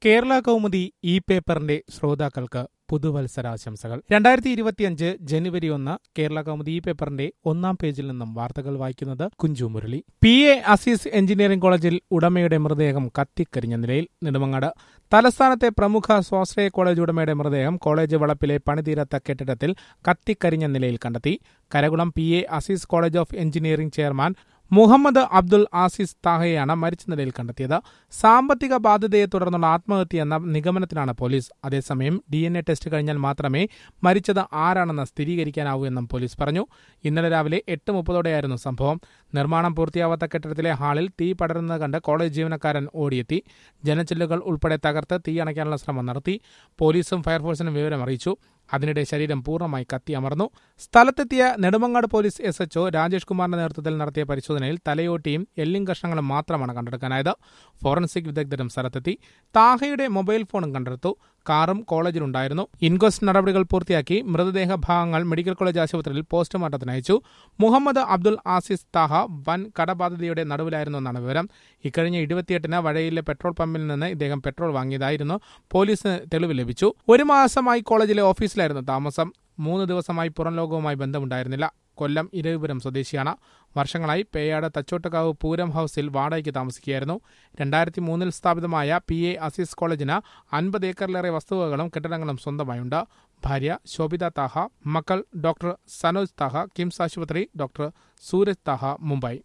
Kerala Kaumudi E പേപ്പറിന്റെ ശ്രോതാക്കൾക്ക് പുതുവത്സരാശംസകൾ രണ്ടായിരത്തി ഇരുപത്തിയഞ്ച് ജനുവരി ഒന്ന് കേരള കൗമുദി ഇ പേപ്പറിന്റെ ഒന്നാം പേജിൽ നിന്നും വാർത്തകൾ വായിക്കുന്നത് Kunchu Murali P A Aziz engineering കോളേജിൽ ഉടമയുടെ മൃതദേഹം കത്തിക്കരിഞ്ഞ നിലയിൽ നെടുമങ്ങാട് തലസ്ഥാനത്തെ പ്രമുഖ സ്വാശ്രയ കോളേജ് ഉടമയുടെ മൃതദേഹം കോളേജ് വളപ്പിലെ പണിതീരാത്ത കെട്ടിടത്തിൽ കത്തിക്കരിഞ്ഞ നിലയിൽ കണ്ടെത്തി Karakulam P A Aziz college of engineering chairman Muhammad Abdul Aziz താഹയെയാണ് മരിച്ച നിലയിൽ കണ്ടെത്തിയത് സാമ്പത്തിക ബാധ്യതയെ തുടർന്നുള്ള ആത്മഹത്യ എന്ന നിഗമനത്തിലാണ് പോലീസ് അതേസമയം ഡി എൻ എ ടെസ്റ്റ് കഴിഞ്ഞാൽ മാത്രമേ മരിച്ചത് ആരാണെന്ന് സ്ഥിരീകരിക്കാനാവൂ എന്നും പോലീസ് പറഞ്ഞു ഇന്നലെ രാവിലെ എട്ട് മുപ്പതോടെയായിരുന്നു സംഭവം നിർമ്മാണം പൂർത്തിയാവാത്ത കെട്ടിടത്തിലെ ഹാളിൽ തീ പടരുന്നത് കണ്ട് കോളേജ് ജീവനക്കാരൻ ഓടിയെത്തി ജനച്ചില്ലുകൾ ഉൾപ്പെടെ തകർത്ത് തീ അണയ്ക്കാനുള്ള ശ്രമം നടത്തി പോലീസും ഫയർഫോഴ്സിനും വിവരം അറിയിച്ചു അതിനിടെ ശരീരം പൂർണ്ണമായി കത്തിയമർന്നു സ്ഥലത്തെത്തിയ Nedumangad police S H O Rajesh കുമാറിന്റെ നേതൃത്വത്തിൽ നടത്തിയ പരിശോധനയിൽ തലയോട്ടിയും എല്ലും കഷ്ണങ്ങളും മാത്രമാണ് കണ്ടെടുക്കാനായത് ഫോറൻസിക് വിദഗ്ധരും സ്ഥലത്തെത്തി താഹയുടെ മൊബൈൽ ഫോണും കണ്ടെടുത്തു കാറും കോളേജിലുണ്ടായിരുന്നു ഇൻക്വസ്റ്റ് നടപടികൾ പൂർത്തിയാക്കി മൃതദേഹ ഭാഗങ്ങൾ മെഡിക്കൽ കോളേജ് ആശുപത്രിയിൽ പോസ്റ്റ്മോർട്ടത്തിന് അയച്ചു മുഹമ്മദ് അബ്ദുൾ ആസിസ് താഹ വൻ കടബാധ്യതയുടെ നടുവിലായിരുന്നു എന്നാണ് വിവരം ഇക്കഴിഞ്ഞ ഇരുപത്തിയെട്ടിന് വഴയിലെ പെട്രോൾ പമ്പിൽ നിന്ന് ഇദ്ദേഹം പെട്രോൾ വാങ്ങിയതായിരുന്നു പോലീസിന് തെളിവ് ലഭിച്ചു ഒരു മാസമായി കോളേജിലെ ഓഫീസിലായിരുന്നു താമസം മൂന്ന് ദിവസമായി പുറം ലോകവുമായി ബന്ധമുണ്ടായിരുന്നില്ല കൊല്ലം ഇരവിപുരം സ്വദേശിയാണ് വർഷങ്ങളായി പേയാട് തച്ചോട്ടക്കാവ് പൂരം ഹൌസിൽ വാടകയ്ക്ക് താമസിക്കുകയായിരുന്നു രണ്ടായിരത്തി മൂന്നിൽ സ്ഥാപിതമായ പി എ അസീസ് കോളേജിന് അൻപത് ഏക്കറിലേറെ വസ്തുവകകളും കെട്ടിടങ്ങളും സ്വന്തമായുണ്ട് ഭാര്യ ശോഭിത താഹ മക്കൾ ഡോക്ടർ സനോജ് താഹ കിംസ് ആശുപത്രി ഡോക്ടർ സൂരജ് താഹ മുംബൈ